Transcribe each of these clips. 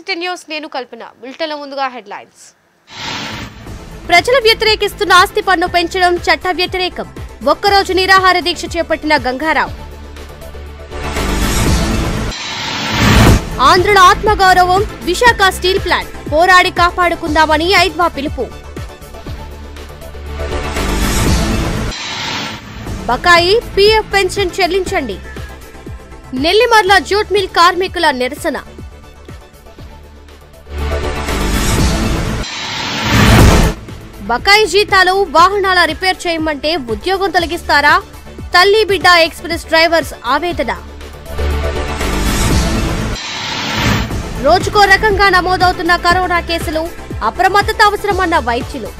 city news నేను కల్పన బులెటిన్ల ముందుగా headlines ప్రజలు వ్యతిరేకిస్తున్న ఆస్తి పన్ను పెంచడం చట్ట వ్యతిరేకం ఒక్కరోజు నిరాహార దీక్ష చేపట్టిన గంగారావు ఆంధ్రుల ఆత్మగౌరవం విశాఖ స్టీల్ ప్లాంట్ పోరాడి కాపాడుకుందామని ఐద్వా పిలుపు బకాయి పీఎఫ్ పెన్షన్ చెల్లించండి నెల్లిమర్ల జూట్ మిల్ కార్మికుల నిరసన బకాయి జీతాలు వాహనాల రిపేర్ చేయమంటే ఉద్యోగం తొలగిస్తారా తల్లి బిడ్డ ఎక్స్ప్రెస్ డ్రైవర్స్ ఆవేదన రోజుకో రకంగా నమోదవుతున్న కరోనా కేసులు అప్రమత్తత అవసరమన్న వైద్యులు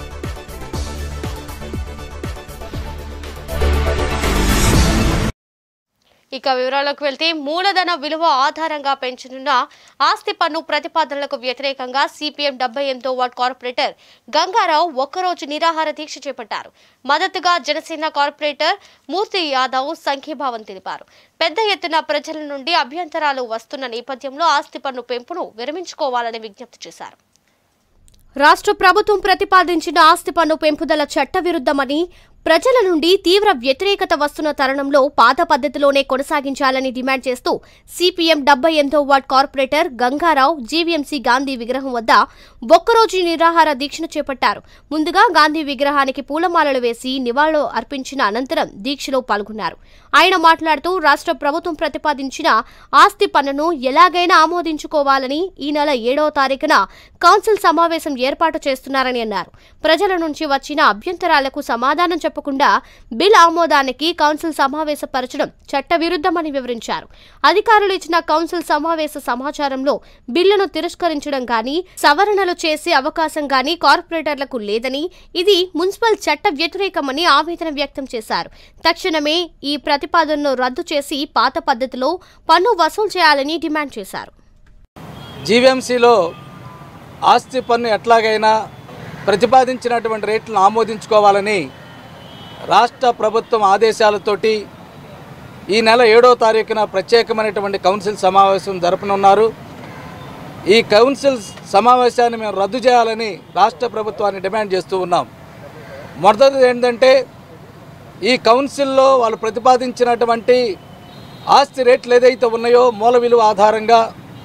ఇక వివరాలకు వెళ్తే మూలధన విలువ ఆధారంగా పెంచనున్న ఆస్తి పన్ను ప్రతిపాదనలకు వ్యతిరేకంగా సిపిఎం డెబ్బై ఎనిమిదో వార్డ్ కార్పొరేటర్ గంగారావు ఒక్కరోజు నిరాహార దీక్ష చేపట్టారు మద్దతుగా జనసేన కార్పొరేటర్ మూర్తి యాదవ్ సంఘీభావం తెలిపారు పెద్ద ఎత్తున ప్రజల నుండి అభ్యంతరాలు వస్తున్న నేపథ్యంలో ఆస్తి పన్ను పెంపును విరమించుకోవాలని విజ్ఞప్తి చేశారు రాష్ట్ర ప్రభుత్వం ప్రతిపాదించిన ఆస్తి పన్ను పెంపుదల చట్టవిరుద్ధమని ప్రజల నుండి తీవ్ర వ్యతిరేకత వస్తున్న తరుణంలో పాత పద్ధతిలోనే కొనసాగించాలని డిమాండ్ చేస్తూ సిపిఎం డెబ్బై ఎనిమిదో ward corporator Gangarao GVMC Gandhi విగ్రహం వద్ద ఒక్కరోజు నిరాహార దీక్షను చేపట్టారు ముందుగా గాంధీ విగ్రహానికి పూలమాలలు వేసి నివాళులు అర్పించిన అనంతరం దీక్షలో పాల్గొన్నారు ఆయన మాట్లాడుతూ రాష్ట్ర ప్రభుత్వం ప్రతిపాదించిన ఆస్తి పన్నును ఎలాగైనా ఆమోదించుకోవాలని ఈ నెల ఏడవ తారీఖున కౌన్సిల్ సమావేశం ఏర్పాటు చేస్తున్నారని అన్నారు ప్రజల నుంచి వచ్చిన అభ్యంతరాలకు సమాధానం చెప్పకుండా బిల్ ఆమోదానికి కౌన్సిల్ సమావేశపరచడం చట్టవిరుద్ధమని వివరించారు అధికారులు ఇచ్చిన కౌన్సిల్ సమావేశ సమాచారంలో బిల్లును తిరస్కరించడం గాని సవరణలు చేసే అవకాశం గాని కార్పొరేటర్లకు లేదని ఇది మున్సిపల్ చట్ట వ్యతిరేకమని ఆవేదన వ్యక్తం చేశారు తక్షణమే ఈ ప్రతిపాదనను రద్దు చేసి పాత పద్ధతిలో పన్ను వసూలు చేయాలని డిమాండ్ చేశారు జీవీఎంసీలో ఆస్తి పన్ను ఎట్లాగైనా ప్రతిపాదించినటువంటి రేట్లను ఆమోదించుకోవాలని రాష్ట్ర ప్రభుత్వం ఆదేశాలతోటి ఈ నెల ఏడో తారీఖున ప్రత్యేకమైనటువంటి కౌన్సిల్ సమావేశం జరపనున్నారు ఈ కౌన్సిల్ సమావేశాన్ని మేము రద్దు చేయాలని రాష్ట్ర ప్రభుత్వాన్ని డిమాండ్ చేస్తూ ఉన్నాం మొదటిది ఏంటంటే ఈ కౌన్సిల్లో వాళ్ళు ప్రతిపాదించినటువంటి ఆస్తి రేట్లు ఏదైతే ఉన్నాయో మూల విలువ ఆధారంగా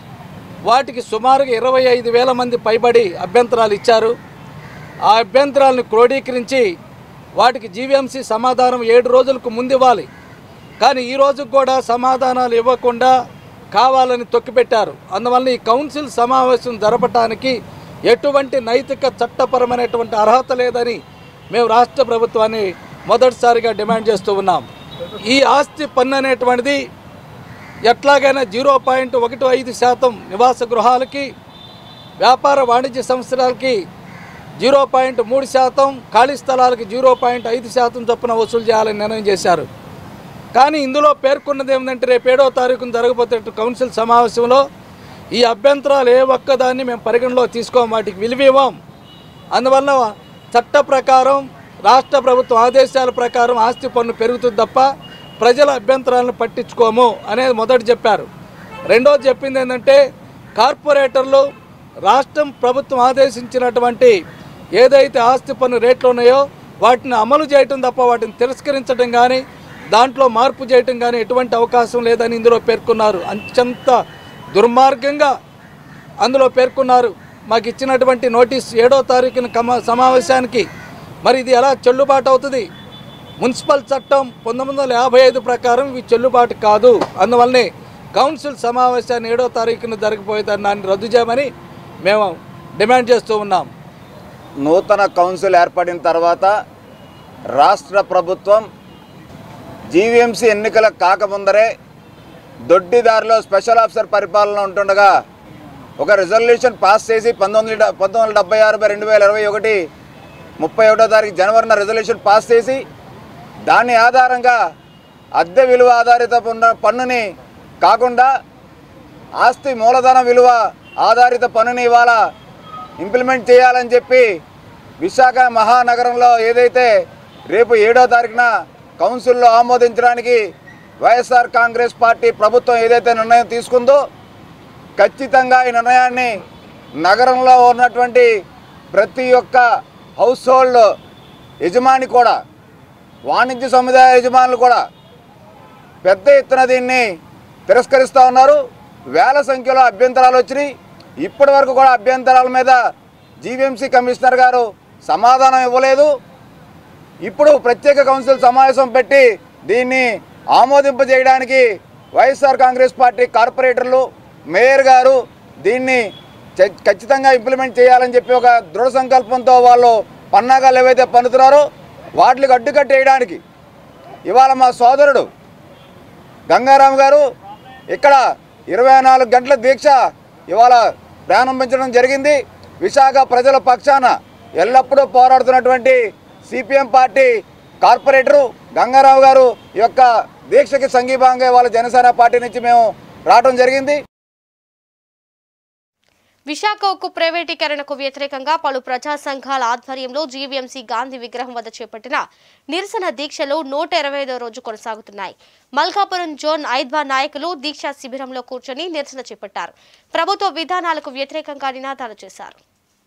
వాటికి సుమారుగా ఇరవై ఐదు వేల మంది పైబడి అభ్యంతరాలు ఇచ్చారు ఆ అభ్యంతరాలను క్రోడీకరించి వాటికి జీవీఎంసీ సమాధానం ఏడు రోజులకు ముందు ఇవ్వాలి కానీ ఈ రోజుకు కూడా సమాధానాలు ఇవ్వకుండా కావాలని తొక్కిపెట్టారు అందువల్ల ఈ కౌన్సిల్ సమావేశం జరపటానికి ఎటువంటి నైతిక చట్టపరమైనటువంటి అర్హత లేదని మేము రాష్ట్ర ప్రభుత్వాన్ని మొదటిసారిగా డిమాండ్ చేస్తూ ఉన్నాం ఈ ఆస్తి పన్ను అనేటువంటిది ఎట్లాగైనా జీరో పాయింట్ ఒకటి ఐదు శాతం నివాస గృహాలకి వ్యాపార వాణిజ్య సంస్థలకి జీరో పాయింట్ మూడు శాతం ఖాళీ స్థలాలకి జీరో పాయింట్ ఐదు శాతం చొప్పున వసూలు చేయాలని నిర్ణయం చేశారు కానీ ఇందులో పేర్కొన్నది ఏమిటంటే రేపు ఏడో తారీఖున జరగబోతే కౌన్సిల్ సమావేశంలో ఈ అభ్యంతరాలు ఏ ఒక్కదాన్ని మేము పరిగణలో తీసుకోం వాటికి విలువ ఇవ్వం అందువల్ల చట్ట ప్రకారం రాష్ట్ర ప్రభుత్వ ఆదేశాల ప్రకారం ఆస్తి పన్ను పెరుగుతుంది తప్ప ప్రజల అభ్యంతరాలను పట్టించుకోము అనేది మొదటి చెప్పారు రెండోది చెప్పింది ఏంటంటే కార్పొరేటర్లు రాష్ట్రం ప్రభుత్వం ఆదేశించినటువంటి ఏదైతే ఆస్తి పన్ను రేట్లు ఉన్నాయో వాటిని అమలు చేయటం తప్ప వాటిని తిరస్కరించడం కానీ దాంట్లో మార్పు చేయటం కానీ ఎటువంటి అవకాశం లేదని ఇందులో పేర్కొన్నారు అత్యంత దుర్మార్గంగా అందులో పేర్కొన్నారు మాకు ఇచ్చినటువంటి నోటీస్ ఏడో తారీఖున కమ సమావేశానికి మరి ఇది ఎలా చెల్లుబాటు అవుతుంది మున్సిపల్ చట్టం పంతొమ్మిది వందల యాభై ఐదు ప్రకారం ఇవి చెల్లుబాటు కాదు అందువల్లనే కౌన్సిల్ సమావేశాన్ని ఏడో తారీఖున జరిగిపోయేదాన్ని దాన్ని రద్దు చేయమని మేము డిమాండ్ చేస్తూ ఉన్నాం నూతన కౌన్సిల్ ఏర్పడిన తర్వాత రాష్ట్ర ప్రభుత్వం జీవీఎంసీ ఎన్నికలకు కాకముందరే దొడ్డిదారిలో స్పెషల్ ఆఫీసర్ పరిపాలన ఉంటుండగా ఒక రిజల్యూషన్ పాస్ చేసి పంతొమ్మిది పంతొమ్మిది వందల డెబ్బై ఆరు బై రెండు వేల ఇరవై ఒకటి ముప్పై ఒకటో తారీఖు జనవరిన రిజల్యూషన్ పాస్ చేసి దాని ఆధారంగా అద్దె విలువ ఆధారిత పన్ను పన్నుని కాకుండా ఆస్తి మూలధన విలువ ఆధారిత పన్నుని ఇవాళ ఇంప్లిమెంట్ చేయాలని చెప్పి విశాఖ మహానగరంలో ఏదైతే రేపు ఏడో తారీఖున కౌన్సిల్లో ఆమోదించడానికి వైఎస్ఆర్ కాంగ్రెస్ పార్టీ ప్రభుత్వం ఏదైతే నిర్ణయం తీసుకుందో ఖచ్చితంగా ఈ నిర్ణయాన్ని నగరంలో ఉన్నటువంటి ప్రతి ఒక్క హౌస్ హోల్డ్ యజమాని కూడా వాణిజ్య సముదాయ యజమానులు కూడా పెద్ద ఎత్తున దీన్ని తిరస్కరిస్తూ ఉన్నారు వేల సంఖ్యలో అభ్యంతరాలు వచ్చినాయి ఇప్పటి వరకు కూడా అభ్యంతరాల మీద జీవీఎంసీ కమిషనర్ గారు సమాధానం ఇవ్వలేదు ఇప్పుడు ప్రత్యేక కౌన్సిల్ సమావేశం పెట్టి దీన్ని ఆమోదింపజేయడానికి వైఎస్ఆర్ కాంగ్రెస్ పార్టీ కార్పొరేటర్లు మేయర్ గారు దీన్ని చ- ఖచ్చితంగా ఇంప్లిమెంట్ చేయాలని చెప్పి ఒక దృఢ సంకల్పంతో వాళ్ళు పన్నాగాలు ఏవైతే పన్నుతున్నారో వాటికి అడ్డుకట్టేయడానికి ఇవాళ మా సోదరుడు గంగారాం గారు ఇక్కడ ఇరవై నాలుగు గంటల దీక్ష ఇవాళ ప్రారంభించడం జరిగింది విశాఖ ప్రజల పక్షాన ఎల్లప్పుడూ పోరాడుతున్నటువంటి సిపిఎం పార్టీ కార్పొరేటరు గంగారావు గారు ఈ యొక్క దీక్షకి సంఘీభాగంగా ఇవాళ జనసేన పార్టీ నుంచి మేము రావడం జరిగింది విశాఖ ఉక్కు ప్రైవేటీకరణకు వ్యతిరేకంగా పలు ప్రజా సంఘాల ఆధ్వర్యంలో జీవీఎంసీ గాంధీ విగ్రహం వద్ద చేపట్టిన నిరసన దీక్షలు నూట ఇరవై ఐదో రోజు కొనసాగుతున్నాయి మల్కాపురం జోన్ ఐద్వా నాయకులు దీక్షా శిబిరంలో కూర్చొని నిరసన చేపట్టారు ప్రభుత్వ విధానాలకు వ్యతిరేకంగా నినాదాలు చేశారు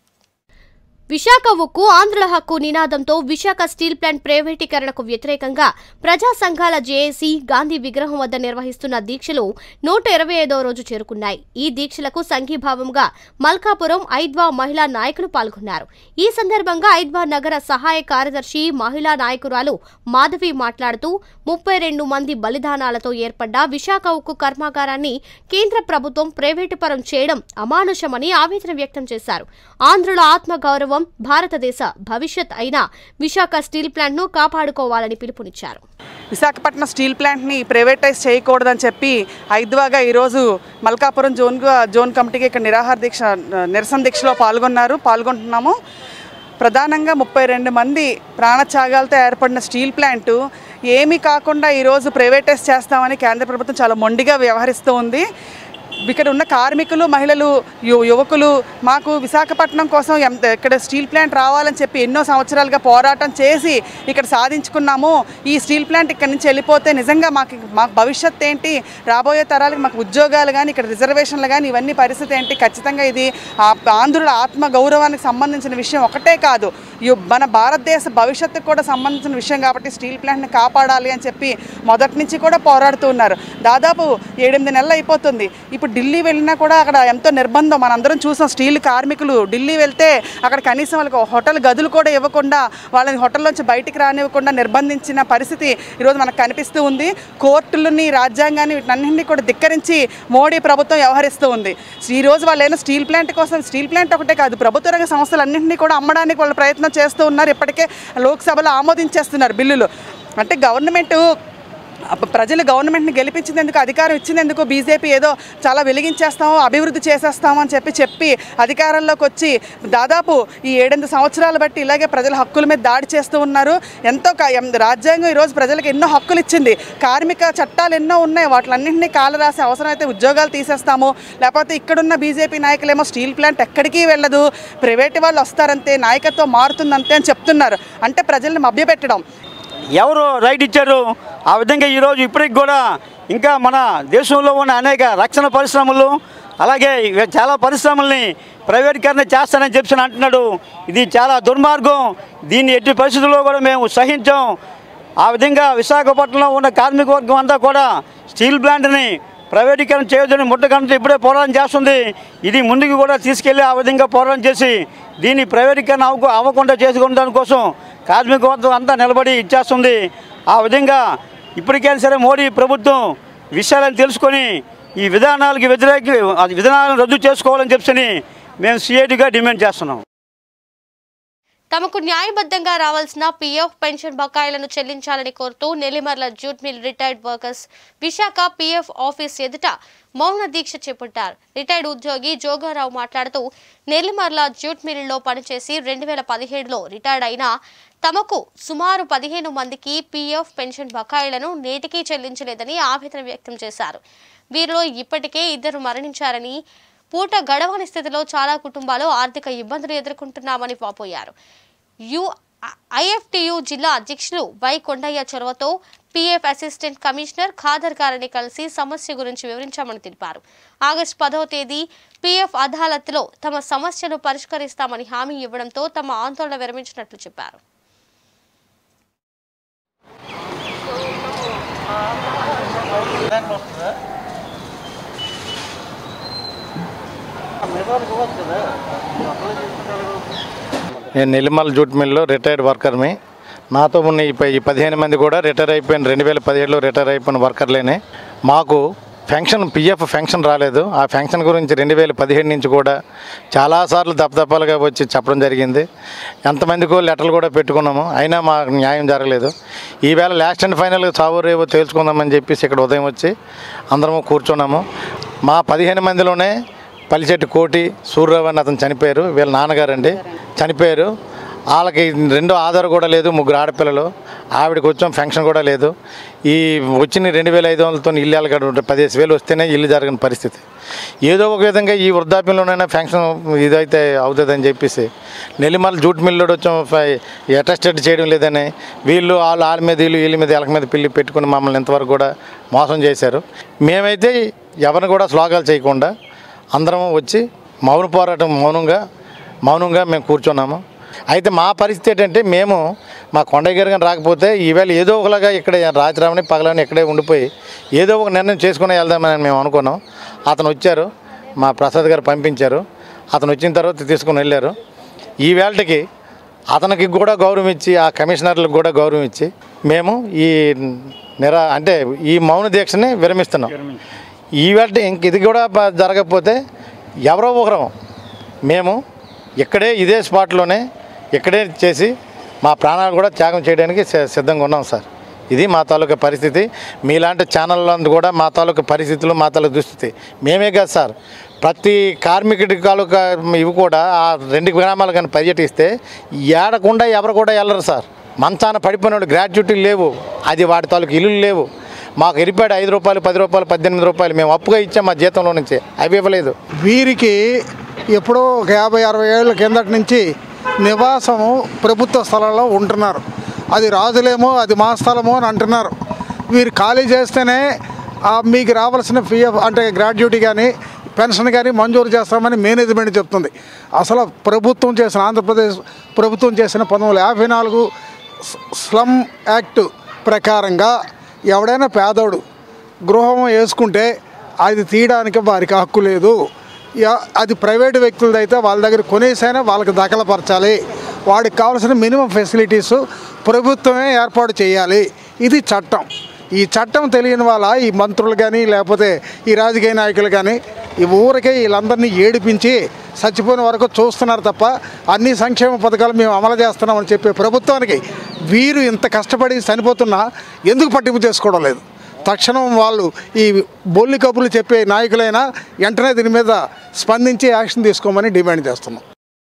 విశాఖ ఉక్కు ఆంధ్రుల హక్కు నినాదంతో విశాఖ స్టీల్ ప్లాంట్ ప్రైవేటీకరణకు వ్యతిరేకంగా ప్రజా సంఘాల జేఏసీ గాంధీ విగ్రహం వద్ద నిర్వహిస్తున్న దీక్షలు నూట ఇరవై ఐదవ రోజు చేరుకున్నాయి ఈ దీక్షలకు సంఘీభావంగా మల్కాపురం ఐద్వా మహిళా నాయకులు పాల్గొన్నారు ఈ సందర్భంగా ఐద్వా నగర సహాయ కార్యదర్శి మహిళా నాయకురాలు మాధవి మాట్లాడుతూ ముప్పై రెండు మంది బలిదానాలతో ఏర్పడ్డ విశాఖ ఉక్కు కర్మాగారాన్ని కేంద్ర ప్రభుత్వం ప్రైవేటు పరం చేయడం అమానుషమని ఆవేదన వ్యక్తం చేశారు ఆంధ్రుల ఆత్మగౌరవం భారతదేశ భవిష్యత్ అయిన విశాఖ స్టీల్ ప్లాంట్ ను కాపాడుకోవాలని పిలుపునిచ్చారు విశాఖపట్నం స్టీల్ ప్లాంట్ని ప్రైవేటైజ్ చేయకూడదని చెప్పి ఐద్వాగా ఈరోజు మల్కాపురం జోన్ జోన్ కమిటీకి ఇక్కడ నిరాహార దీక్ష నిరసన దీక్షలో పాల్గొన్నారు పాల్గొంటున్నాము ప్రధానంగా ముప్పై రెండు మంది ప్రాణత్యాగాలతో ఏర్పడిన స్టీల్ ప్లాంటు ఏమీ కాకుండా ఈరోజు ప్రైవేటైజ్ చేస్తామని కేంద్ర ప్రభుత్వం చాలా మొండిగా వ్యవహరిస్తూ ఉంది ఇక్కడ ఉన్న కార్మికులు మహిళలు యు యువకులు మాకు విశాఖపట్నం కోసం ఎం- ఇక్కడ స్టీల్ ప్లాంట్ రావాలని చెప్పి ఎన్నో సంవత్సరాలుగా పోరాటం చేసి ఇక్కడ సాధించుకున్నాము ఈ స్టీల్ ప్లాంట్ ఇక్కడ నుంచి వెళ్ళిపోతే నిజంగా మాకు మాకు భవిష్యత్ ఏంటి రాబోయే తరాలకు మాకు ఉద్యోగాలు కానీ ఇక్కడ రిజర్వేషన్లు కానీ ఇవన్నీ పరిస్థితి ఏంటి ఖచ్చితంగా ఇది ఆ ఆంధ్రుల ఆత్మ గౌరవానికి సంబంధించిన విషయం ఒకటే కాదు యు- మన భారతదేశ భవిష్యత్తుకు కూడా సంబంధించిన విషయం కాబట్టి స్టీల్ ప్లాంట్ని కాపాడాలి అని చెప్పి మొదటి నుంచి కూడా పోరాడుతూ ఉన్నారు దాదాపు ఏడెనిమిది నెలలు అయిపోతుంది ఇప్పుడు ఢిల్లీ వెళ్ళినా కూడా అక్కడ ఎంతో నిర్బంధం మనందరం చూసాం స్టీల్ కార్మికులు ఢిల్లీ వెళ్తే అక్కడ కనీసం వాళ్ళకి హోటల్ గదులు కూడా ఇవ్వకుండా వాళ్ళని హోటల్లోంచి బయటికి రానివ్వకుండా నిర్బంధించిన పరిస్థితి ఈరోజు మనకు కనిపిస్తూ ఉంది కోర్టులని రాజ్యాంగాన్ని వీటన్నింటినీ కూడా ధిక్కరించి మోడీ ప్రభుత్వం వ్యవహరిస్తూ ఉంది ఈ రోజు వాళ్ళు ఏమైనా స్టీల్ ప్లాంట్ కోసం స్టీల్ ప్లాంట్ ఒకటే కాదు ప్రభుత్వ రంగ సంస్థలన్నింటినీ కూడా అమ్మడానికి వాళ్ళు ప్రయత్నం చేస్తూ ఉన్నారు ఇప్పటికే లోక్సభలో ఆమోదించేస్తున్నారు బిల్లులు అంటే గవర్నమెంట్ అప్ప- ప్రజలు గవర్నమెంట్ని గెలిపించినందుకు అధికారం ఇచ్చినందుకు బీజేపీ ఏదో చాలా వెలిగించేస్తాము అభివృద్ధి చేసేస్తాము అని చెప్పి చెప్పి అధికారంలోకి వచ్చి దాదాపు ఈ ఏడెనిమిది సంవత్సరాలు బట్టి ఇలాగే ప్రజల హక్కుల మీద దాడి చేస్తూ ఉన్నారు ఎంతో క- ఎం- రాజ్యాంగం ఈరోజు ప్రజలకు ఎన్నో హక్కులు ఇచ్చింది కార్మిక చట్టాలు ఎన్నో ఉన్నాయి వాటిలన్నింటినీ కాలు రాసి అవసరమైతే ఉద్యోగాలు తీసేస్తాము లేకపోతే ఇక్కడున్న బీజేపీ నాయకులేమో స్టీల్ ప్లాంట్ ఎక్కడికి వెళ్ళదు ప్రైవేట్ వాళ్ళు వస్తారంతే నాయకత్వం మారుతుందంతే అని చెప్తున్నారు అంటే ప్రజల్ని మభ్యపెట్టడం ఎవరు రైట్ ఇచ్చారు ఆ విధంగా ఈరోజు ఇప్పటికి కూడా ఇంకా మన దేశంలో ఉన్న అనేక రక్షణ పరిశ్రమలు అలాగే ఇవి చాలా పరిశ్రమల్ని ప్రైవేటీకరణ చేస్తానని చెప్పి అంటున్నాడు ఇది చాలా దుర్మార్గం దీన్ని ఎట్టి పరిస్థితుల్లో కూడా మేము సహించాం ఆ విధంగా విశాఖపట్నంలో ఉన్న కార్మిక వర్గం అంతా కూడా స్టీల్ ప్లాంట్ని ప్రైవేటీకరణ చేయొద్దని ముట్టకంటే ఇప్పుడే పోరాటం చేస్తుంది ఇది ముందుకు కూడా తీసుకెళ్ళి ఆ విధంగా పోరాటం చేసి దీన్ని ప్రైవేటీకరణ అవ్వకు అవ్వకుండా చేసుకునే దానికోసం కార్మిక వర్గం అంతా నిలబడి ఇచ్చేస్తుంది ఆ విధంగా ఇప్పటికైనా సరే మోడీ ప్రభుత్వం విషయాలను తెలుసుకొని ఈ విధానాలకు వ్యతిరేక అది విధానాలను రద్దు చేసుకోవాలని చెప్పని మేము సిఐటిగా డిమాండ్ చేస్తున్నాం తమకు న్యాయబద్ధంగా రావాల్సిన పీఎఫ్ పెన్షన్ బకాయిలను చెల్లించాలని కోరుతూ Nellimarla jute mill retired workers Visakha PF office ఎదుట మౌన దీక్ష చేపట్టారు రిటైర్డ్ ఉద్యోగి జోగారావు మాట్లాడుతూ నెల్లిమర్ల జూట్ మిల్లో పనిచేసి రెండు వేల పదిహేడులో రిటైర్డ్ అయిన తమకు సుమారు పదిహేను మందికి పీఎఫ్ పెన్షన్ బకాయిలను నేటికీ చెల్లించలేదని ఆవేదన వ్యక్తం చేశారు వీరిలో ఇప్పటికే ఇద్దరు మరణించారని పూట గడవని స్థితిలో చాలా కుటుంబాలు ఆర్థిక ఇబ్బందులు ఎదుర్కొంటున్నామని వాపోయారు యు ఐఎఫ్టియు జిల్లా అధ్యక్షులు వై కొండయ్య చొరవతో పీఎఫ్ అసిస్టెంట్ కమిషనర్ ఖాదర్ గారిని కలిసి సమస్య గురించి వివరించామని తెలిపారు ఆగస్టు పదవ తేదీ పీఎఫ్ అదాలత్లో తమ సమస్యను పరిష్కరిస్తామని హామీ ఇవ్వడంతో తమ ఆందోళన విరమించినట్లు చెప్పారు నేను నెల్లిమల జూట్ మిల్లో రిటైర్డ్ వర్కర్ని నాతో ఉన్న ఈ ప- ఈ పదిహేను మంది కూడా రిటైర్ అయిపోయిన రెండు వేల పదిహేడులో రిటైర్ అయిపోయిన వర్కర్లేనే మాకు ఫెన్షన్ పిఎఫ్ ఫెన్షన్ రాలేదు ఆ ఫెన్షన్ గురించి రెండు వేల పదిహేడు నుంచి కూడా చాలాసార్లు దప్పదప్పాలుగా వచ్చి చెప్పడం జరిగింది ఎంతమందికో లెటర్లు కూడా పెట్టుకున్నాము అయినా మాకు న్యాయం జరగలేదు ఈవేళ లాస్ట్ అండ్ ఫైనల్ చావు రేవో తేల్చుకుందామని చెప్పేసి ఇక్కడ ఉదయం వచ్చి అందరము కూర్చున్నాము మా పదిహేను మందిలోనే పల్లిచెట్టు కోటి సూర్యరావు అని అతను చనిపోయారు వీళ్ళ నాన్నగారండి చనిపోయారు వాళ్ళకి రెండో ఆధార్ కూడా లేదు ముగ్గురు ఆడపిల్లలు ఆవిడకి వచ్చాం ఫంక్షన్ కూడా లేదు ఈ వచ్చిన రెండు వేల ఐదు వందలతో ఇల్లు వెళ్ళగడ పదిహేను వేలు వస్తేనే ఇల్లు జరగని పరిస్థితి ఏదో ఒక విధంగా ఈ వృద్ధాప్యంలోనైనా ఫంక్షన్ ఇదైతే అవుతుందని చెప్పేసి నెల్లిమల జూట్ మిల్లు వచ్చాం అటెస్టెడ్ చేయడం లేదని వీళ్ళు వాళ్ళు వాళ్ళ మీద వీళ్ళు వీళ్ళ మీద ఎలక మీద పిల్లి పెట్టుకుని మమ్మల్ని ఇంతవరకు కూడా మోసం చేశారు మేమైతే ఎవరిని కూడా శ్లోకాలు చేయకుండా అందరం వచ్చి మౌన పోరాటం మౌనంగా మౌనంగా మేము కూర్చున్నాము అయితే మా పరిస్థితి ఏంటంటే మేము మా కొండయ్య గారు కానీ రాకపోతే ఈవేళ ఏదో ఒకలాగా ఇక్కడ రాత్రిరామని పగలని ఇక్కడే ఉండిపోయి ఏదో ఒక నిర్ణయం చేసుకుని వెళ్దామని మేము అనుకున్నాం అతను వచ్చారు మా ప్రసాద్ గారు పంపించారు అతను వచ్చిన తర్వాత తీసుకుని వెళ్ళారు ఈ వేళకి అతనికి కూడా గౌరవం ఇచ్చి ఆ కమిషనర్లకు కూడా గౌరవం ఇచ్చి మేము ఈ నిరా అంటే ఈ మౌన దీక్షని విరమిస్తున్నాం ఈవేళ ఇంక ఇది కూడా బ- జరగకపోతే ఎవరో ఒకరం మేము ఇక్కడే ఇదే స్పాట్లోనే ఇక్కడే చేసి మా ప్రాణాలు కూడా త్యాగం చేయడానికి సి- సిద్ధంగా ఉన్నాం సార్ ఇది మా తాలూకా పరిస్థితి మీలాంటి ఛానల్లో కూడా మా తాలూకా పరిస్థితులు మా తాలూకా దుస్థితి మేమే కాదు సార్ ప్రతి కార్మికుడి తాలూకా ఇవి కూడా ఆ రెండు గ్రామాలు కానీ పర్యటిస్తే ఏడకుండా ఎవరు కూడా వెళ్ళరు సార్ మంచాన పడిపోయిన గ్రాట్యుటీ లేవు అది వాటి తాలూకు ఇల్లులు లేవు మాకు ఎరిపాడు ఐదు రూపాయలు పది రూపాయలు పద్దెనిమిది రూపాయలు మేము అప్పుగా ఇచ్చాం మా జీతంలో నుంచి అవి ఇవ్వలేదు వీరికి ఎప్పుడో ఒక యాభై అరవై ఏళ్ళ కిందటి నుంచి నివాసము ప్రభుత్వ స్థలాల్లో ఉంటున్నారు అది రాజులేమో అది మా స్థలమో అని అంటున్నారు వీరు ఖాళీ చేస్తేనే ఆ మీకు రావాల్సిన పిఎఫ్ అంటే గ్రాడ్యుటీ కానీ పెన్షన్ కానీ మంజూరు చేస్తామని మేనేజ్మెంట్ చెప్తుంది అసలు ప్రభుత్వం చేసిన ఆంధ్రప్రదేశ్ ప్రభుత్వం చేసిన పంతొమ్మిది వందల యాభై నాలుగు స్- స్లమ్ యాక్ట్ ప్రకారంగా ఎవడైనా పేదోడు గృహం వేసుకుంటే అది తీయడానికి వారికి హక్కు లేదు యా- అది ప్రైవేటు వ్యక్తులది అయితే వాళ్ళ దగ్గర కొనేసైనా వాళ్ళకి దఖలపరచాలి వాడికి కావాల్సిన మినిమం ఫెసిలిటీస్ ప్రభుత్వమే ఏర్పాటు చేయాలి ఇది చట్టం ఈ చట్టం తెలియని వాళ్ళ ఈ మంత్రులు కానీ లేకపోతే ఈ రాజకీయ నాయకులు కానీ ఈ ఊరికే వీళ్ళందరినీ ఏడిపించి చచ్చిపోయిన వరకు చూస్తున్నారు తప్ప అన్ని సంక్షేమ పథకాలు మేము అమలు చేస్తున్నామని చెప్పే ప్రభుత్వానికి వీరు ఇంత కష్టపడి చనిపోతున్నా ఎందుకు పట్టింపు చేసుకోవడం లేదు తక్షణం వాళ్ళు ఈ బొల్లి కబుర్లు చెప్పే నాయకులైనా వెంటనే దీని మీద స్పందించి యాక్షన్ తీసుకోమని డిమాండ్ చేస్తున్నాం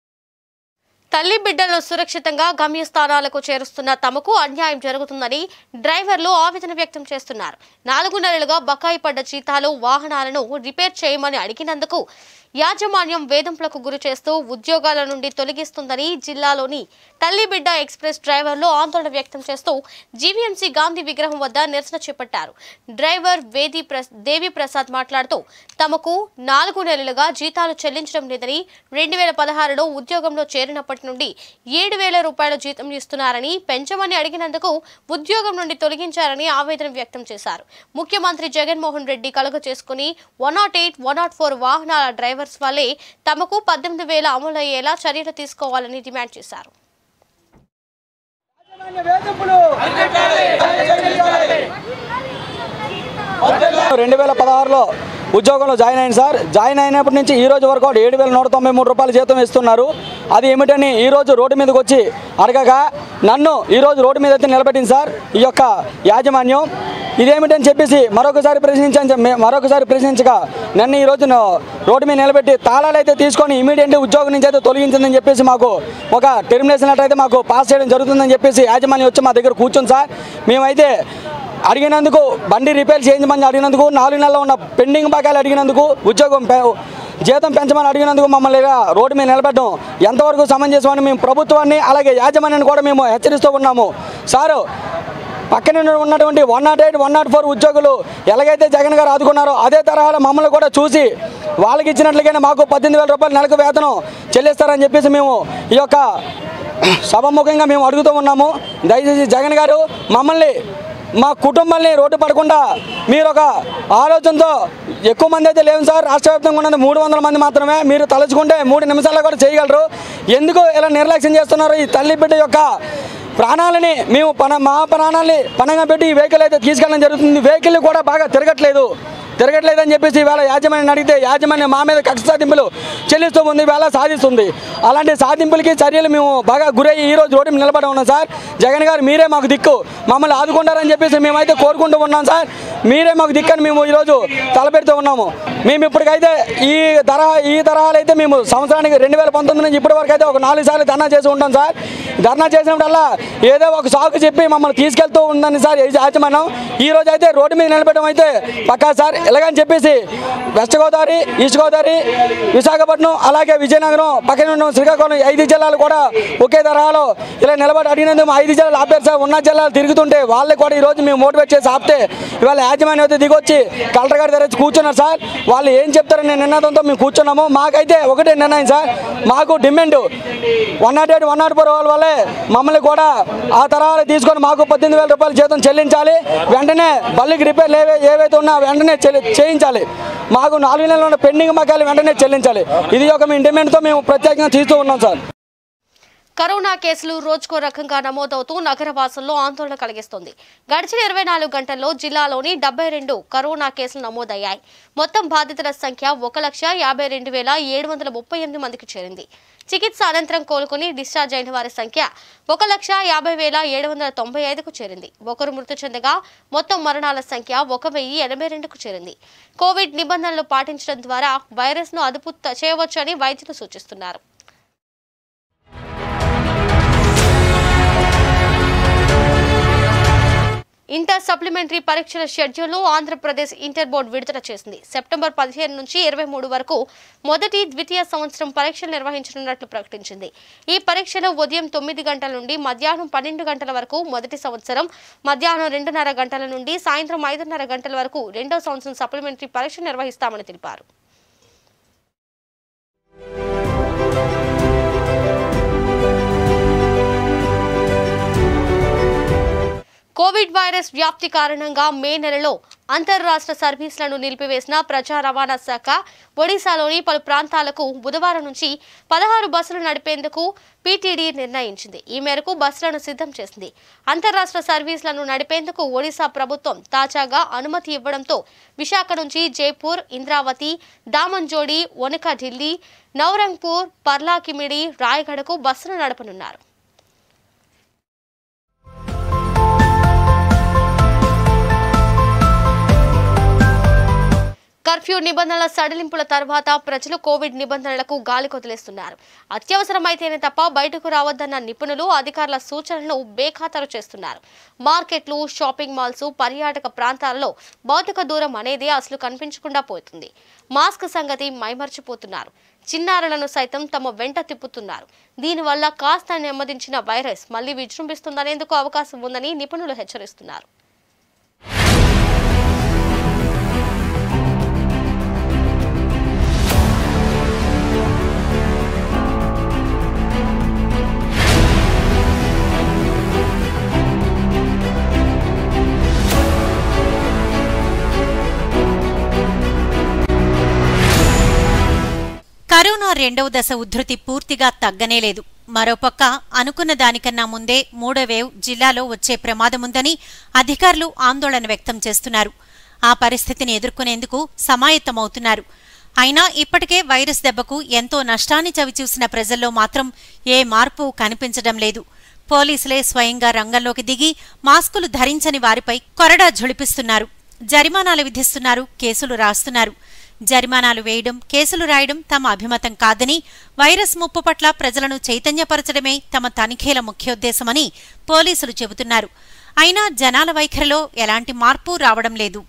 తల్లి బిడ్డలను సురక్షితంగా గమ్యస్థానాలకు చేరుస్తున్న తమకు అన్యాయం జరుగుతుందని డ్రైవర్లు ఆవేదన వ్యక్తం చేస్తున్నారు నాలుగు నెలలుగా బకాయి పడ్డ జీతాలు వాహనాలను రిపేర్ చేయమని అడిగినందుకు యాజమాన్యం వేధింపులకు గురి చేస్తూ ఉద్యోగాల నుండి తొలగిస్తుందని జిల్లాలోని తల్లి బిడ్డ ఎక్స్ప్రెస్ డ్రైవర్లు ఆందోళన వ్యక్తం చేస్తూ జీవీఎంసీ గాంధీ విగ్రహం వద్ద నిరసన చేపట్టారు డ్రైవర్ వేది ప్రస్ దేవి ప్రసాద్ మాట్లాడుతూ తమకు నాలుగు నెలలుగా జీతాలు చెల్లించడం లేదని రెండు వేల పదహారులో ఉద్యోగంలో చేరినప్పటి నుండి ఏడు వేల రూపాయల జీతం ఇస్తున్నారని పెంచమని అడిగినందుకు ఉద్యోగం నుండి తొలగించారని ఆవేదన వ్యక్తం చేశారు ముఖ్యమంత్రి జగన్మోహన్ రెడ్డి కలుగ చేసుకుని one nought eight one nought four వాహనాల డ్రైవర్స్ వల్లే తమకు పద్దెనిమిది వేల అమలయ్యేలా చర్యలు తీసుకోవాలని డిమాండ్ చేశారు రెండు వేల పదహారులో ఉద్యోగంలో జాయిన్ అయింది సార్ జాయిన్ అయినప్పటి నుంచి ఈ రోజు వరకు ఏడు వేల నూట తొంభై మూడు రూపాయలు జీతం ఇస్తున్నారు అది ఏమిటని ఈ రోజు రోడ్డు మీదకి వచ్చి అడగగా నన్ను ఈ రోజు రోడ్డు మీద అయితే నిలబెట్టింది సార్ ఈ యొక్క యాజమాన్యం ఇదేమిటని చెప్పేసి మరొకసారి ప్రశ్నించని చెప్పి- మరొకసారి ప్రశ్నించగా నన్ను ఈ రోజు రోడ్డు మీద నిలబెట్టి తాళాలు అయితే తీసుకొని ఇమీడియట్లీ ఉద్యోగం నుంచి అయితే తొలగించిందని చెప్పేసి మాకు ఒక టెర్మినేషన్ లెటర్ అయితే మాకు పాస్ చేయడం జరుగుతుందని చెప్పేసి యాజమాన్యం వచ్చి మా దగ్గర కూర్చుంది సార్ మేమైతే అడిగినందుకు బండి రిపేర్ చేయించమని అడిగినందుకు నాలుగు నెలలు ఉన్న పెండింగ్ బకాయిలు అడిగినందుకు ఉద్యోగం పె- జీతం పెంచమని అడిగినందుకు మమ్మల్ని ఇలా రోడ్డు మీద నిలబెట్టడం ఎంతవరకు సమంజసమని మేము ప్రభుత్వాన్ని అలాగే యాజమాన్యాన్ని కూడా మేము హెచ్చరిస్తూ ఉన్నాము సారు పక్కన ఉన్నటువంటి one nought eight one nought four ఉద్యోగులు ఎలాగైతే జగన్ గారు ఆదుకున్నారో అదే తరహాలో మమ్మల్ని కూడా చూసి వాళ్ళకి ఇచ్చినట్లుగానే మాకు పద్దెనిమిది వేల రూపాయలు నెలకు వేతనం చెల్లిస్తారని చెప్పేసి మేము ఈ యొక్క సభముఖంగా మేము అడుగుతూ ఉన్నాము దయచేసి జగన్ గారు మమ్మల్ని మా కుటుంబాన్ని రోడ్డు పడకుండా మీరు ఒక ఆలోచనతో ఎక్కువ మంది అయితే లేవు సార్ రాష్ట్ర వ్యాప్తంగా ఉన్నది మూడు వందల మంది మాత్రమే మీరు తలుచుకుంటే మూడు నిమిషాల్లో కూడా చేయగలరు ఎందుకు ఇలా నిర్లక్ష్యం చేస్తున్నారు ఈ తల్లి బిడ్డ యొక్క ప్రాణాలని మేము పన మా ప్రాణాలని పనంగా పెట్టి ఈ వెహికల్ అయితే తీసుకెళ్ళడం జరుగుతుంది వెహికల్ కూడా బాగా తిరగట్లేదు తిరగట్లేదని చెప్పేసి ఇవాళ యాజమాన్యం అడిగితే యాజమాన్యం మా మీద కక్ష సాధింపులు చెల్లిస్తూ ఉంది ఇవాళ సాధిస్తుంది అలాంటి సాధింపులకి చర్యలు మేము బాగా గురయ్యి ఈ రోజు రోడ్డు మీద నిలబడి ఉన్నాం సార్ జగన్ గారు మీరే మాకు దిక్కు మమ్మల్ని ఆదుకుంటారని చెప్పేసి మేమైతే కోరుకుంటూ ఉన్నాం సార్ మీరే మాకు దిక్కు అని మేము ఈరోజు తలపెడుతూ ఉన్నాము మేము ఇప్పటికైతే ఈ తరహా ఈ తరహాలు అయితే మేము సంవత్సరానికి రెండు వేల పంతొమ్మిది నుంచి ఇప్పటి వరకు అయితే ఒక నాలుగు సార్లు ధర్నా చేసి ఉంటాం సార్ ధర్నా చేసినప్పుడల్లా ఏదో ఒక సాకు చెప్పి మమ్మల్ని తీసుకెళ్తూ ఉందని సార్ ఈ యాజమాన్యం ఈ రోజు అయితే రోడ్డు మీద నిలబెట్టడం అయితే పక్కా సార్ ఎలాగని చెప్పేసి వెస్ట్ గోదావరి ఈస్ట్ గోదావరి విశాఖపట్నం అలాగే విజయనగరం పక్కన ఉన్న శ్రీకాకుళం ఈ ఐదు జిల్లాలు కూడా ఒకే తరహాలో ఇలా నిలబడి అడిగినందుకు మా ఐదు జిల్లాలు ఆపారు సార్ ఉన్న జిల్లాలు తిరుగుతుంటే వాళ్ళకి కూడా ఈ రోజు మేము మోటివేట్ చేసి ఆపితే ఇవాళ యాజమాన్యం అయితే దిగొచ్చి కలెక్టర్ గారి దగ్గర వచ్చి కూర్చున్నారు సార్ వాళ్ళు ఏం చెప్తారని నినాదంతో మేము కూర్చున్నాము మాకైతే ఒకటే నిర్ణయం సార్ మాకు demand one nought eight one nought four వాళ్ళ వల్లే మమ్మల్ని కూడా ఆ తరహాలు తీసుకొని మాకు పద్దెనిమిది వేల రూపాయలు జీతం చెల్లించాలి వెంటనే బల్లికి రిపేర్లు ఏవే ఏవైతే ఉన్నా వెంటనే చెల్లి చేయించాలి మాకు నాలుగు నెలలు ఉన్న పెండింగ్ బకాయిలు వెంటనే చెల్లించాలి ఇది ఒక మేము డిమాండ్తో మేము ప్రత్యేకంగా తీస్తూ ఉన్నాం సార్ కరోనా కేసులు రోజుకో రకంగా నమోదవుతూ నగరవాసుల్లో ఆందోళన కలిగిస్తోంది గడిచిన ఇరవై నాలుగు గంటల్లో జిల్లాలోని డెబ్బై రెండు కరోనా కేసులు నమోదయ్యాయి మొత్తం బాధితుల సంఖ్య ఒక లక్ష యాభై రెండు వేల ఏడు వందల ముప్పై ఎనిమిది మందికి చేరింది చికిత్స అనంతరం కోలుకుని డిశ్చార్జ్ అయిన వారి సంఖ్య ఒక లక్ష యాభై వేల ఏడు వందల తొంభై ఐదుకు చేరింది ఒకరు మృతి చెందగా మొత్తం మరణాల సంఖ్య ఒక వెయ్యి ఎనభై రెండుకు చేరింది కోవిడ్ నిబంధనలు పాటించడం ద్వారా వైరస్ను అదుపు త- చేయవచ్చని వైద్యులు సూచిస్తున్నారు ఇంటర్ సప్లిమెంటరీ పరీక్షల షెడ్యూల్ను ఆంధ్రప్రదేశ్ ఇంటర్ బోర్డు విడుదల చేసింది సెప్టెంబర్ పదిహేను నుంచి ఇరవై మూడు వరకు మొదటి ద్వితీయ సంవత్సరం పరీక్షలు నిర్వహించనున్నట్లు ప్రకటించింది ఈ పరీక్షలు ఉదయం తొమ్మిది గంటల నుండి మధ్యాహ్నం పన్నెండు గంటల వరకు మొదటి సంవత్సరం మధ్యాహ్నం రెండున్నర గంటల నుండి సాయంత్రం ఐదున్నర గంటల వరకు రెండో సంవత్సరం సప్లిమెంటరీ పరీక్ష నిర్వహిస్తామని తెలిపారు కోవిడ్ వైరస్ వ్యాప్తి కారణంగా మే నెలలో అంతర్రాష్ట్ర సర్వీసులను నిలిపివేసిన ప్రజా రవాణా శాఖ ఒడిశాలోని పలు ప్రాంతాలకు బుధవారం నుంచి పదహారు బస్సులు నడిపేందుకు పీటీడీ నిర్ణయించింది ఈ మేరకు బస్సులను సిద్ధం చేసింది అంతర్రాష్ట్ర సర్వీసులను నడిపేందుకు ఒడిశా ప్రభుత్వం తాజాగా అనుమతి ఇవ్వడంతో విశాఖ నుంచి జైపూర్ ఇంద్రావతి దామన్జోడి ఒనక ఢిల్లీ నవరంగ్పూర్ పర్లాకిమిడి రాయగడకు బస్సులు నడపనున్నారు కర్ఫ్యూ నిబంధనల సడలింపుల తర్వాత ప్రజలు కోవిడ్ నిబంధనలకు గాలి కొదిలేస్తున్నారు అత్యవసరమైతేనే తప్ప బయటకు రావద్దన్న నిపుణులు అధికారుల సూచనలను బేఖాతరు చేస్తున్నారు మార్కెట్లు షాపింగ్ మాల్స్ పర్యాటక ప్రాంతాలలో భౌతిక దూరం అనేది అసలు కనిపించకుండా పోతుంది మాస్క్ సంగతి మైమర్చిపోతున్నారు చిన్నారులను సైతం తమ వెంట తిప్పుతున్నారు దీనివల్ల కాస్త నెమ్మదించిన వైరస్ మళ్లీ విజృంభిస్తుందనేందుకు అవకాశం ఉందని నిపుణులు హెచ్చరిస్తున్నారు కరోనా రెండవ దశ ఉధృతి పూర్తిగా తగ్గనేలేదు మరోపక్క అనుకున్న దానికన్నా ముందే మూడో వేవ్ జిల్లాలో వచ్చే ప్రమాదముందని అధికారులు ఆందోళన వ్యక్తం చేస్తున్నారు ఆ పరిస్థితిని ఎదుర్కొనేందుకు సమాయత్తమవుతున్నారు అయినా ఇప్పటికే వైరస్ దెబ్బకు ఎంతో నష్టాన్ని చవిచూసిన ప్రజల్లో మాత్రం ఏ మార్పు కనిపించడం లేదు పోలీసులే స్వయంగా రంగంలోకి దిగి మాస్కులు ధరించని వారిపై కొరడా ఝుళిపిస్తున్నారు జరిమానాలు విధిస్తున్నారు కేసులు రాస్తున్నారు జరిమానాలు వేయడం కేసులు రాయడం తమ అభిమతం కాదని వైరస్ ముప్పు పట్ల ప్రజలను చైతన్యపరచడమే తమ తనిఖీల ముఖ్యోద్దేశమని పోలీసులు చెబుతున్నారు అయినా జనాల వైఖరిలో ఎలాంటి మార్పు రావడం లేదు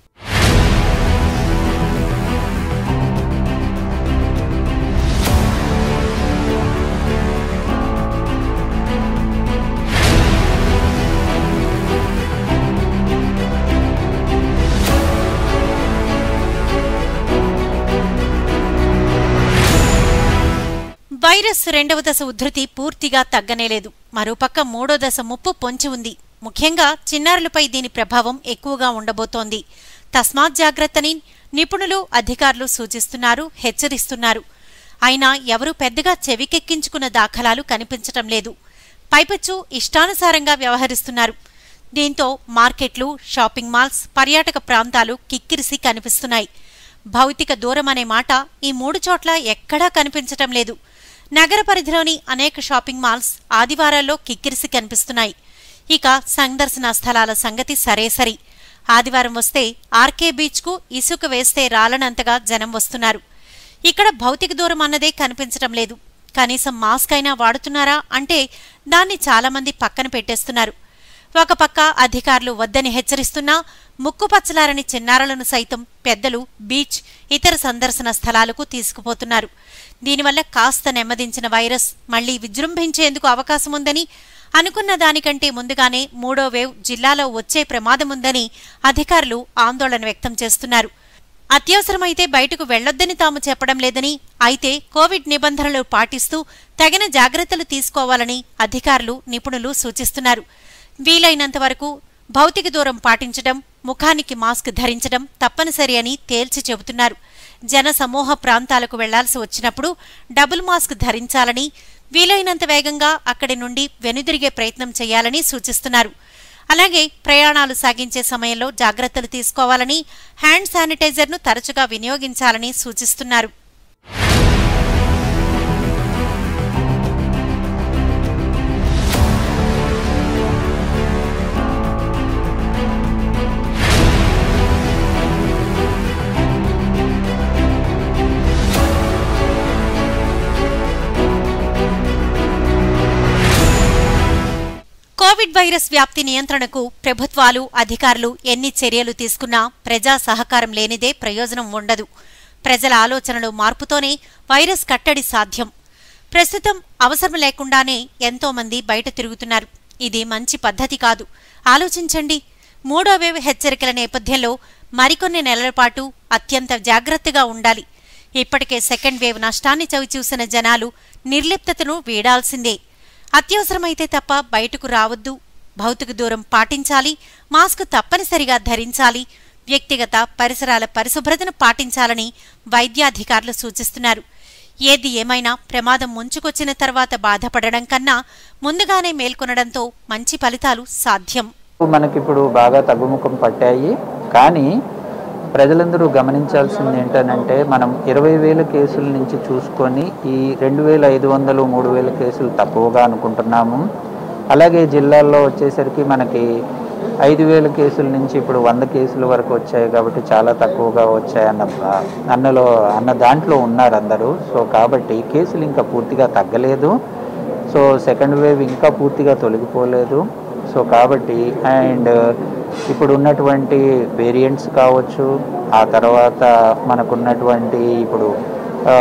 వైరస్ రెండవ దశ ఉధృతి పూర్తిగా తగ్గనేలేదు మరోపక్క మూడో దశ ముప్పు పొంచి ఉంది ముఖ్యంగా చిన్నారులపై దీని ప్రభావం ఎక్కువగా ఉండబోతోంది తస్మాత్ జాగ్రత్తని నిపుణులు అధికారులు సూచిస్తున్నారు హెచ్చరిస్తున్నారు అయినా ఎవరూ పెద్దగా చెవికెక్కించుకున్న దాఖలాలు కనిపించటం లేదు పైపెచ్చు ఇష్టానుసారంగా వ్యవహరిస్తున్నారు దీంతో మార్కెట్లు షాపింగ్ మాల్స్ పర్యాటక ప్రాంతాలు కిక్కిరిసి కనిపిస్తున్నాయి భౌతిక దూరం అనే మాట ఈ మూడు చోట్ల ఎక్కడా కనిపించటం లేదు నగర పరిధిలోని అనేక షాపింగ్ మాల్స్ ఆదివారాల్లో కిక్కిరిసి కనిపిస్తున్నాయి ఇక సందర్శన స్థలాల సంగతి సరే సరి ఆదివారం వస్తే ఆర్కే బీచ్కు ఇసుక వేస్తే రాలనంతగా జనం వస్తున్నారు ఇక్కడ భౌతిక దూరం అన్నదే కనిపించటం లేదు కనీసం మాస్క్ అయినా వాడుతున్నారా అంటే దాన్ని చాలామంది పక్కన పెట్టేస్తున్నారు ఒక పక్క అధికారులు వద్దని హెచ్చరిస్తున్నా ముక్కుపచ్చలారని చిన్నారులను సైతం పెద్దలు బీచ్ ఇతర సందర్శన స్థలాలకు తీసుకుపోతున్నారు దీనివల్ల కాస్త నెమ్మదించిన వైరస్ మళ్లీ విజృంభించేందుకు అవకాశముందని అనుకున్న దానికంటే ముందుగానే మూడో వేవ్ జిల్లాలో వచ్చే ప్రమాదముందని అధికారులు ఆందోళన వ్యక్తం చేస్తున్నారు అత్యవసరమైతే బయటకు వెళ్లొద్దని తాము చెప్పడం లేదని అయితే కోవిడ్ నిబంధనలు పాటిస్తూ తగిన జాగ్రత్తలు తీసుకోవాలని అధికారులు నిపుణులు సూచిస్తున్నారు వీలైనంత వరకు భౌతిక దూరం పాటించడం ముఖానికి మాస్క్ ధరించడం తప్పనిసరి అని తేల్చి చెబుతున్నారు జన సమూహ ప్రాంతాలకు వెళ్లాల్సి వచ్చినప్పుడు డబుల్ మాస్క్ ధరించాలని వీలైనంత వేగంగా అక్కడి నుండి వెనుదిరిగే ప్రయత్నం చేయాలని సూచిస్తున్నారు అలాగే ప్రయాణాలు సాగించే సమయంలో జాగ్రత్తలు తీసుకోవాలని హ్యాండ్ శానిటైజర్ను తరచుగా వినియోగించాలని సూచిస్తున్నారు కోవిడ్ వైరస్ వ్యాప్తి నియంత్రణకు ప్రభుత్వాలు అధికారులు ఎన్ని చర్యలు తీసుకున్నా ప్రజా సహకారం లేనిదే ప్రయోజనం ఉండదు ప్రజల ఆలోచనలు మార్పుతోనే వైరస్ కట్టడి సాధ్యం ప్రస్తుతం అవసరం లేకుండానే ఎంతో మంది బయట తిరుగుతున్నారు ఇది మంచి పద్ధతి కాదు ఆలోచించండి మూడో వేవ్ హెచ్చరికల నేపథ్యంలో మరికొన్ని నెలల పాటు అత్యంత జాగ్రత్తగా ఉండాలి ఇప్పటికే సెకండ్ వేవ్ నష్టాన్ని చవిచూసిన జనాలు నిర్లిప్తతను వీడాల్సిందే అత్యవసరమైతే తప్ప బయటకు రావద్దు భౌతిక దూరం పాటించాలి మాస్క్ తప్పనిసరిగా ధరించాలి వ్యక్తిగత పరిసరాల పరిశుభ్రతను పాటించాలని వైద్యాధికారులు సూచిస్తున్నారు ఏది ఏమైనా ప్రమాదం ముంచుకొచ్చిన తర్వాత బాధపడడం కన్నా ముందుగానే మేల్కొనడంతో మంచి ఫలితాలు సాధ్యం మనకిప్పుడు బాగా తగ్గుముఖం పట్టాయి కానీ ప్రజలందరూ గమనించాల్సింది ఏంటనంటే మనం ఇరవై వేల కేసుల నుంచి చూసుకొని ఈ రెండు వేల ఐదు వందలు మూడు వేల కేసులు తక్కువగా అనుకుంటున్నాము అలాగే జిల్లాల్లో వచ్చేసరికి మనకి ఐదు వేల కేసుల నుంచి ఇప్పుడు వంద కేసుల వరకు వచ్చాయి కాబట్టి చాలా తక్కువగా వచ్చాయన్న అన్నలో అన్న దాంట్లో ఉన్నారు అందరూ సో కాబట్టి కేసులు ఇంకా పూర్తిగా తగ్గలేదు సో సెకండ్ వేవ్ ఇంకా పూర్తిగా తొలగిపోలేదు సో కాబట్టి అండ్ ఇప్పుడు ఉన్నటువంటి వేరియంట్స్ కావచ్చు ఆ తర్వాత మనకున్నటువంటి ఇప్పుడు ఆ,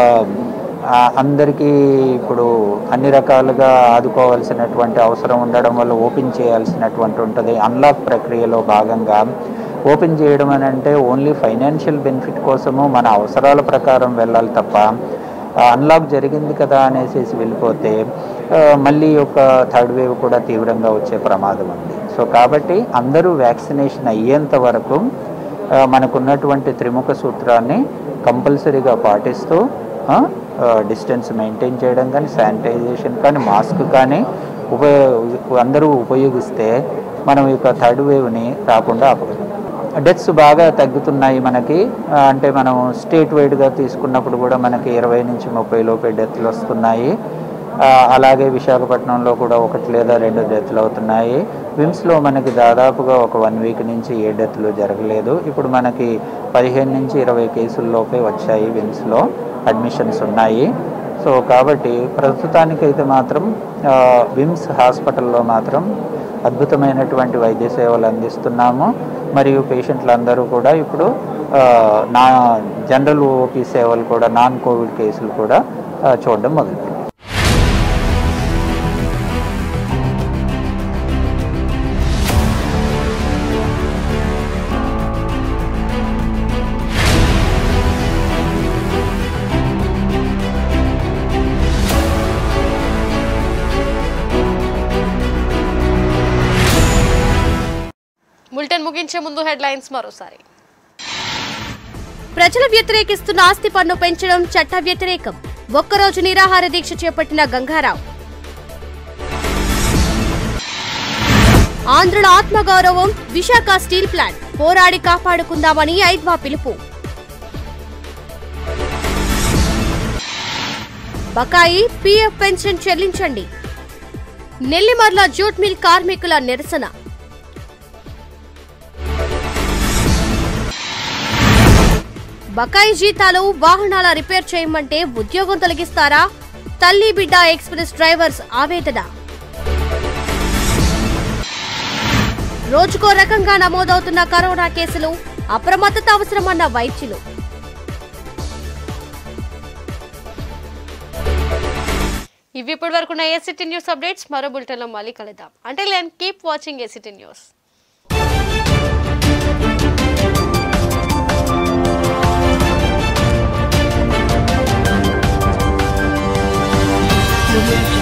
ఆ అందరికీ ఇప్పుడు అన్ని రకాలుగా ఆదుకోవాల్సినటువంటి అవసరం ఉండడం వల్ల ఓపెన్ చేయాల్సినటువంటి ఉంటుంది అన్లాక్ ప్రక్రియలో భాగంగా ఓపెన్ చేయడం అని అంటే ఓన్లీ ఫైనాన్షియల్ బెనిఫిట్ కోసము మన అవసరాల ప్రకారం వెళ్ళాలి తప్ప అన్లాక్ జరిగింది కదా అనేసి వెళ్ళిపోతే ఆ, మళ్ళీ ఒక థర్డ్ వేవ్ కూడా తీవ్రంగా వచ్చే ప్రమాదం ఉంది సో కాబట్టి అందరూ వ్యాక్సినేషన్ అయ్యేంత వరకు ఆ, మనకున్నటువంటి త్రిముఖ సూత్రాన్ని కంపల్సరీగా పాటిస్తూ డిస్టెన్స్ మెయింటైన్ చేయడం కానీ శానిటైజేషన్ కానీ మాస్క్ కానీ ఉపయోగ అందరూ ఉపయోగిస్తే మనం ఈ యొక్క థర్డ్ వేవ్ని రాకుండా ఆపగలం డెత్స్ బాగా తగ్గుతున్నాయి మనకి ఆ, అంటే మనం స్టేట్ వైడ్గా తీసుకున్నప్పుడు కూడా మనకి ఇరవై నుంచి ముప్పై లోపే డెత్లు వస్తున్నాయి ఆ, అలాగే విశాఖపట్నంలో కూడా ఒకటి లేదా రెండు డెత్లు అవుతున్నాయి విమ్స్లో మనకి దాదాపుగా ఒక వన్ వీక్ నుంచి ఏ డెత్లు జరగలేదు ఇప్పుడు మనకి పదిహేను నుంచి ఇరవై కేసుల్లోపే వచ్చాయి విమ్స్లో అడ్మిషన్స్ ఉన్నాయి సో కాబట్టి ప్రస్తుతానికైతే మాత్రం ఆ, విమ్స్ హాస్పిటల్లో మాత్రం అద్భుతమైనటువంటి వైద్య సేవలు అందిస్తున్నాము మరియు పేషెంట్లందరూ కూడా ఇప్పుడు ఆ, నా జనరల్ ఓపీ సేవలు కూడా నాన్ కోవిడ్ కేసులు కూడా ఆ, చూడడం మొదలుపెట్టారు బులెటిన్ ముగించే ముందు హెడ్లైన్స్ మరోసారి ప్రజలు వ్యతిరేకిస్తున్న ఆస్తి పన్ను పెంచడం చట్ట వ్యతిరేకం ఒక్కరోజు నిరాహార దీక్ష చేపట్టిన గంగారావు ఆంధ్రుల ఆత్మగౌరవం విశాఖ స్టీల్ ప్లాంట్ పోరాడి కాపాడుకుందామని ఐద్వా పిలుపు బకాయి పీఎఫ్ పెన్షన్ చెల్లించండి నెల్లిమర్ల జూట్ మిల్ కార్మికుల నిరసన బకాయి జీతాలు వాహనాల రిపేర్ చేయమంటే ఉద్యోగం తొలగిస్తారా తల్లి బిడ్డ ఎక్స్ప్రెస్ డ్రైవర్స్ ఆవేదన రోజుకో రకంగా నమోదవుతున్న కరోనా కేసులు అప్రమత్తత అవసరమన్న వైద్యులు ఇవి ఇప్పటి వరకు ఉన్న ఏసీటీ న్యూస్ అప్డేట్స్ మరో బులెటిన్లో మళ్ళీ కలుద్దాం అంటే నేను keep watching ACT news audio